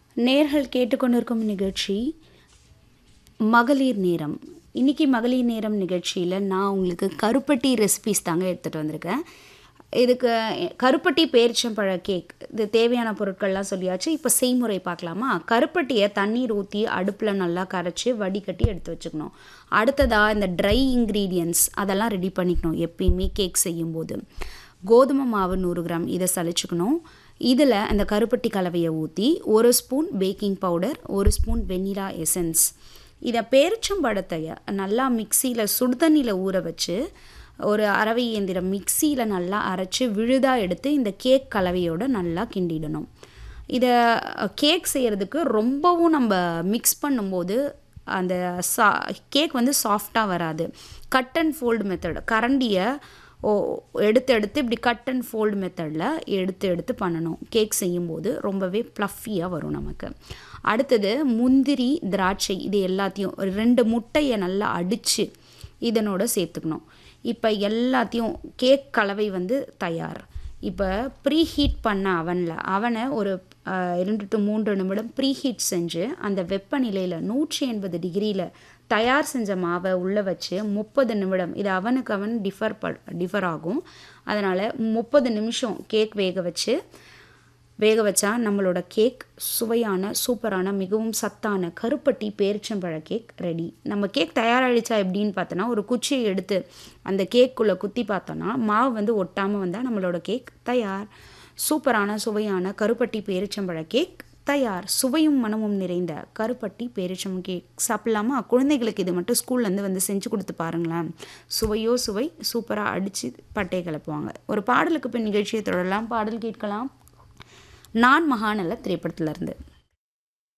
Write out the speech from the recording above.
நேர்கள் கேட்டுக்கொண்டிருக்கும் நிகழ்ச்சி மகளிர் நேரம் இன்னைக்கு மகளிர் நேரம் நிகழ்ச்சியில் நான் உங்களுக்கு கருப்பட்டி ரெசிபிஸ் தாங்க எடுத்துகிட்டு வந்திருக்கேன் இதுக்கு கருப்பட்டி பேரிச்சம்பழ கேக் இது தேவையான பொருட்கள்லாம் சொல்லியாச்சு இப்போ செய்முறை பார்க்கலாமா கருப்பட்டியை தண்ணீர் ஊற்றி அடுப்பில் நல்லா கரைச்சி வடிகட்டி எடுத்து வச்சுக்கணும் அடுத்ததாக இந்த ட்ரை இன்க்ரீடியன்ஸ் அதெல்லாம் ரெடி பண்ணிக்கணும் எப்பயுமே கேக் செய்யும்போது கோதுமை மாவு நூறு கிராம் இதை சலிச்சுக்கணும் இதில் அந்த கருப்பட்டி கலவையை ஊற்றி ஒரு ஸ்பூன் பேக்கிங் பவுடர் ஒரு ஸ்பூன் வெண்ணிலா எசன்ஸ் இதை பேரிச்சம்பழத்தைய நல்லா மிக்சியில் சுடுதண்ணியில் ஊற வச்சு ஒரு அரவை இயந்திரம் மிக்சியில் நல்லா அரைச்சி விழுதாக எடுத்து இந்த கேக் கலவையோடு நல்லா கிண்டிடணும் இதை கேக் செய்கிறதுக்கு ரொம்பவும் நம்ம மிக்ஸ் பண்ணும்போது அந்த சா கேக் வந்து சாஃப்டாக வராது கட் அண்ட் ஃபோல்டு மெத்தட் கரண்டியை ஓ எடுத்து எடுத்து இப்படி கட் அண்ட் ஃபோல்டு மெத்தடில் எடுத்து எடுத்து பண்ணணும் கேக் செய்யும்போது ரொம்பவே ப்ளஃபியாக வரும் நமக்கு அடுத்தது முந்திரி திராட்சை இது எல்லாத்தையும் ரெண்டு முட்டையை நல்லா அடித்து இதனோட சேர்த்துக்கணும் இப்போ எல்லாத்தையும் கேக் கலவை வந்து தயார் இப்போ ப்ரீ ஹீட் பண்ண அவனில் அவனை ஒரு இரண்டு டு மூன்று நிமிடம் ப்ரீ ஹீட் செஞ்சு அந்த வெப்பநிலையில் நூற்றி எண்பது டிகிரியில் தயார் செஞ்ச மாவை உள்ளே வச்சு முப்பது நிமிடம் இது அவனுக்கு அவன் டிஃபர் ப டிஃபர் ஆகும் அதனால் முப்பது நிமிஷம் கேக் வேக வச்சு வேக வச்சா நம்மளோட கேக் சுவையான சூப்பரான மிகவும் சத்தான கருப்பட்டி பேரிச்சம்பழ கேக் ரெடி நம்ம கேக் தயாராகிடுச்சா எப்படின்னு பார்த்தோன்னா ஒரு குச்சியை எடுத்து அந்த கேக்குள்ளே குத்தி பார்த்தோன்னா மாவு வந்து ஒட்டாமல் வந்தால் நம்மளோட கேக் தயார் சூப்பரான சுவையான கருப்பட்டி பேரிச்சம்பழ கேக் தயார் சுவையும் மனமும் நிறைந்த கருப்பட்டி பேரிச்சம் கேக் சாப்பிட்லாமா குழந்தைகளுக்கு இது மட்டும் ஸ்கூல்லேருந்து வந்து செஞ்சு கொடுத்து பாருங்களேன் சுவையோ சுவை சூப்பராக அடித்து பட்டை கிளப்புவாங்க ஒரு பாடலுக்கு பின் நிகழ்ச்சியை தொடரலாம் பாடல் கேட்கலாம் நான் மகாநல்ல திரைப்படத்திலிருந்து